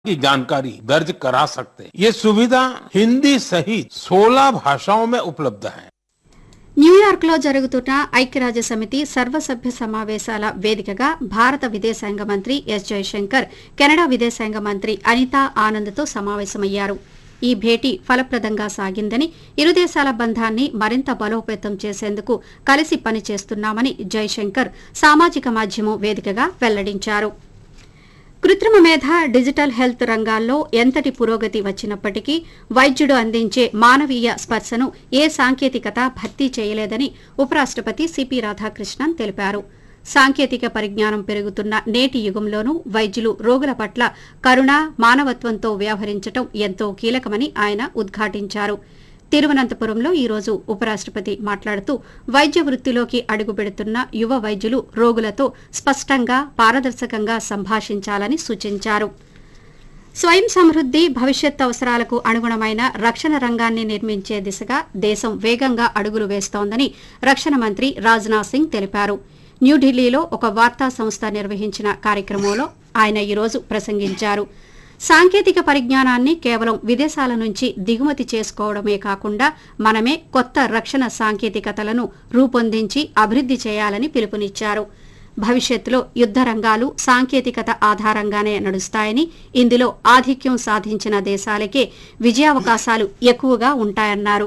की जानकारी दर्ज करा सकते हैं ये सुविधा हिंदी सहित 16 भाषाओं में उपलब्ध है న్యూయార్క్ లో జరుగుతున్న ఐక్యరాజ్య సమితి సర్వసభ్య సమావేశాల వేదికగా భారత విదేశాంగ మంత్రి ఎస్ జయశంకర్ కెనడా విదేశాంగ మంత్రి అనితా ఆనంద్తో సమావేశమయ్యారు ఈ భేటీ ఫలప్రదంగా సాగిందని ఇరు దేశాల బంధాన్ని మరింత బలోపేతం చేసేందుకు కలిసి పనిచేస్తున్నామని జైశంకర్ సామాజిక మాధ్యమం వేదికగా వెల్లడించారు కృత్రిమ మేధ డిజిటల్ హెల్త్ రంగాల్లో ఎంతటి పురోగతి వచ్చినప్పటికీ వైద్యుడు అందించే మానవీయ స్పర్శను ఏ సాంకేతికత భర్తీ చేయలేదని ఉపరాష్టపతి సిపి రాధాకృష్ణన్ తెలిపారు సాంకేతిక పరిజ్ఞానం పెరుగుతున్న నేటి యుగంలోనూ వైద్యులు రోగుల పట్ల కరుణ మానవత్వంతో వ్యవహరించటం ఎంతో కీలకమని ఆయన ఉద్ఘాటించారు తిరువనంతపురంలో ఈ రోజు ఉపరాష్టపతి మాట్లాడుతూ వైద్య వృత్తిలోకి అడుగుపెడుతున్న యువ వైద్యులు రోగులతో స్పష్టంగా పారదర్శకంగా సంభాషించాలని సూచించారు స్వయం సమృద్ది భవిష్యత్ అవసరాలకు అనుగుణమైన రక్షణ రంగాన్ని నిర్మించే దిశగా దేశం వేగంగా అడుగులు వేస్తోందని రక్షణ మంత్రి రాజ్నాథ్ సింగ్ తెలిపారు న్యూఢిల్లీలో ఒక వార్తా సంస్థ నిర్వహించిన కార్యక్రమంలో ఆయన ఈరోజు ప్రసంగించారు సాంకేతిక పరిజ్ఞానాన్ని కేవలం విదేశాల నుంచి దిగుమతి చేసుకోవడమే కాకుండా మనమే కొత్త రక్షణ సాంకేతికతలను రూపొందించి అభివృద్ది చేయాలని పిలుపునిచ్చారు భవిష్యత్తులో యుద్ద రంగాలు సాంకేతికత ఆధారంగానే నడుస్తాయని ఇందులో ఆధిక్యం సాధించిన దేశాలకే విజయావకాశాలు ఎక్కువగా ఉంటాయన్నారు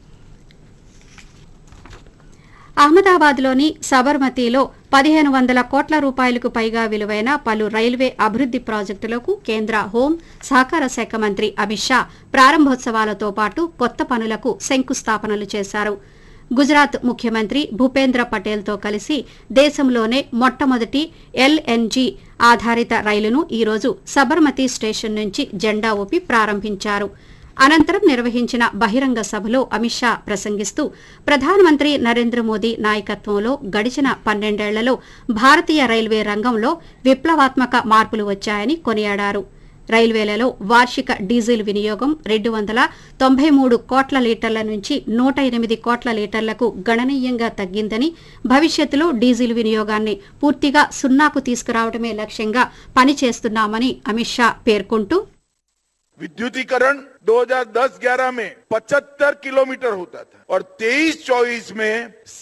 అహ్మదాబాద్లోని సబర్మతిలో పదిహేను వందల కోట్ల రూపాయలకు పైగా విలువైన పలు రైల్వే అభివృద్ది ప్రాజెక్టులకు కేంద్ర హోం సహకార శాఖ మంత్రి అమిత్ షా ప్రారంభోత్సవాలతో పాటు కొత్త పనులకు శంకుస్థాపనలు చేశారు గుజరాత్ ముఖ్యమంత్రి భూపేంద్ర పటేల్తో కలిసి దేశంలోనే మొట్టమొదటి ఎల్ఎన్జీ ఆధారిత రైలును ఈరోజు సబర్మతి స్టేషన్ నుంచి జెండా ఊపి ప్రారంభించారు అనంతరం నిర్వహించిన బహిరంగ సభలో అమిత్ షా ప్రసంగిస్తూ ప్రధానమంత్రి నరేంద్ర మోదీ నాయకత్వంలో గడిచిన పన్నెండేళ్లలో భారతీయ రైల్వే రంగంలో విప్లవాత్మక మార్పులు వచ్చాయని కొనియాడారు రైల్వేలలో వార్షిక డీజిల్ వినియోగం రెండు వందల తొంభై మూడు కోట్ల లీటర్ల నుంచి నూట ఎనిమిది కోట్ల లీటర్లకు గణనీయంగా తగ్గిందని భవిష్యత్తులో డీజిల్ వినియోగాన్ని పూర్తిగా సున్నాకు తీసుకురావడమే లక్ష్యంగా పనిచేస్తున్నామని అమిత్ షా పేర్కొంటూ विद्युतीकरण 2010-11 में 75 किलोमीटर होता था और 23-24 में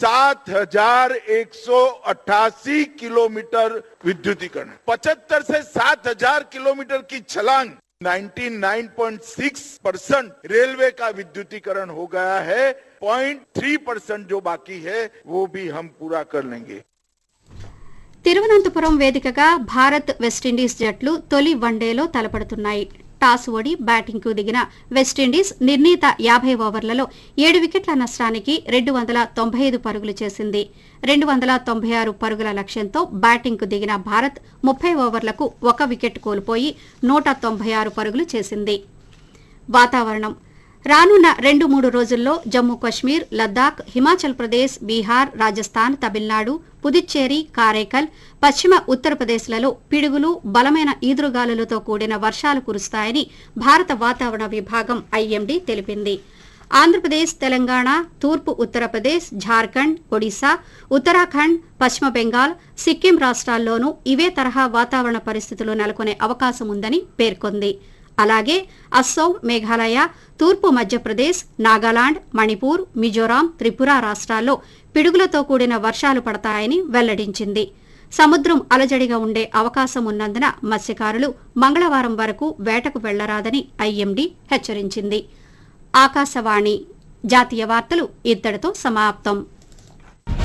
7,188 किलोमीटर विद्युतीकरण 75 से 7,000 किलोमीटर की छलांग 99.6 परसेंट रेलवे का विद्युतीकरण हो गया है 0.3 परसेंट जो बाकी है वो भी हम पूरा कर लेंगे తిరువనంతపురం వేదికగా భారత్ వెస్టిండీస్ జట్లు తొలి వన్డేలో తలపడుతున్నాయి టాస్ ఓడి బ్యాటింగ్కు దిగిన వెస్టిండీస్ నిర్ణీత యాభై ఓవర్లలో ఏడు వికెట్ల నష్టానికి రెండు వందల తొంభై ఐదు పరుగులు చేసింది రెండు వందల తొంభై ఆరు పరుగుల లక్ష్యంతో బ్యాటింగ్కు దిగిన భారత్ ముప్పై ఓవర్లకు ఒక వికెట్ కోల్పోయి నూట తొంభై ఆరు పరుగులు చేసింది వాతావరణం రానున్న రెండు మూడు రోజుల్లో జమ్మూ కశ్మీర్ లద్దాఖ్ హిమాచల్ ప్రదేశ్ బీహార్ రాజస్థాన్ తమిళనాడు పుదుచ్చేరి కారైకల్ పశ్చిమ ఉత్తరప్రదేశ్లలో పిడుగులు బలమైన ఈదురుగాలులతో కూడిన వర్షాలు కురుస్తాయని భారత వాతావరణ విభాగం ఐఎండీ తెలిపింది ఆంధ్రప్రదేశ్ తెలంగాణ తూర్పు ఉత్తరప్రదేశ్ ఝార్ఖండ్ ఒడిశా ఉత్తరాఖండ్ పశ్చిమ బెంగాల్ సిక్కిం రాష్ట్రాల్లోనూ ఇవే తరహా వాతావరణ పరిస్థితులు నెలకొనే అవకాశం ఉందని పేర్కొంది అలాగే అస్సోం మేఘాలయ తూర్పు మధ్యప్రదేశ్ నాగాలాండ్ మణిపూర్ మిజోరాం త్రిపుర రాష్ట్రాల్లో పిడుగులతో కూడిన వర్షాలు పడతాయని వెల్లడించింది సముద్రం అలజడిగా ఉండే అవకాశం ఉన్నందున మత్స్యకారులు మంగళవారం వరకు వేటకు వెళ్లరాదని ఐఎండీ హెచ్చరించింది ఆకాశవాణి జాతీయ వార్తలు ఇత్తడితో సమాప్తం